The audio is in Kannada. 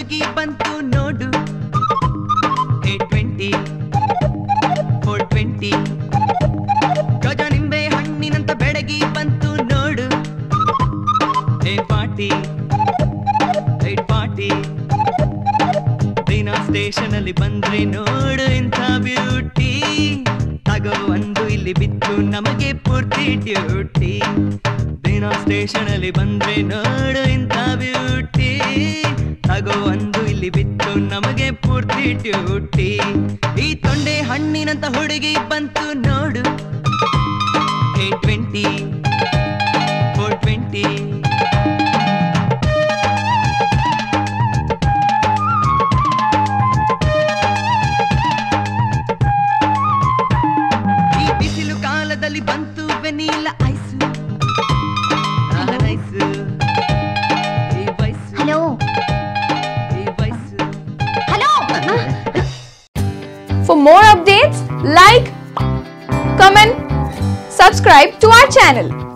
ಹುಡುಗಿ ಬಂತು ನೋಡು ಏಟ್ ಟ್ವೆಂಟಿ ಫೋರ್ ಟ್ವೆಂಟಿ ಗಜ ನಿಂಬೆ ಹಣ್ಣಿನಂತ ಬೆಳಗಿ ಬಂತು ನೋಡು ಏ ಪಾಟಿ ಏಟ್ ಪಾಟಿ ದಿನ ಸ್ಟೇಷನ್ ಅಲ್ಲಿ ಬಂದ್ರೆ ನೋಡು ಇಂಥ ಬ್ಯೂಟಿ ತಗೋ ಒಂದು ಇಲ್ಲಿ ಬಿತ್ತು ನಮಗೆ ಪೂರ್ತಿ ಡ್ಯೂಟಿ ದಿನ ಸ್ಟೇಷನ್ ಅಲ್ಲಿ ಬಂದ್ರೆ ನೋಡು ಇಂಥ ಬ್ಯೂಟಿ ತಗೋ ಒಂದು ಇಲ್ಲಿ ಬಿತ್ತು ನಮಗೆ ಪೂರ್ತಿ ಡ್ಯೂಟಿ ಈ ತೊಂಡೆ ಹಣ್ಣಿನಂತ ಹುಡುಗಿ ಬಂತು ನೋಡು ಏ ಟ್ವೆಂಟಿ ಫೋರ್ ಟ್ವೆಂಟಿ ಈ ಬಿಸಿಲು ಕಾಲದಲ್ಲಿ ಬಂತು ವೆನಿಲ್ಲ ಐಸು ಐಸು ಈ ವಯಸ್ಸು ಹಲೋ ಈ ವಯಸ್ಸು hello For more updates, like, comment, subscribe to our channel.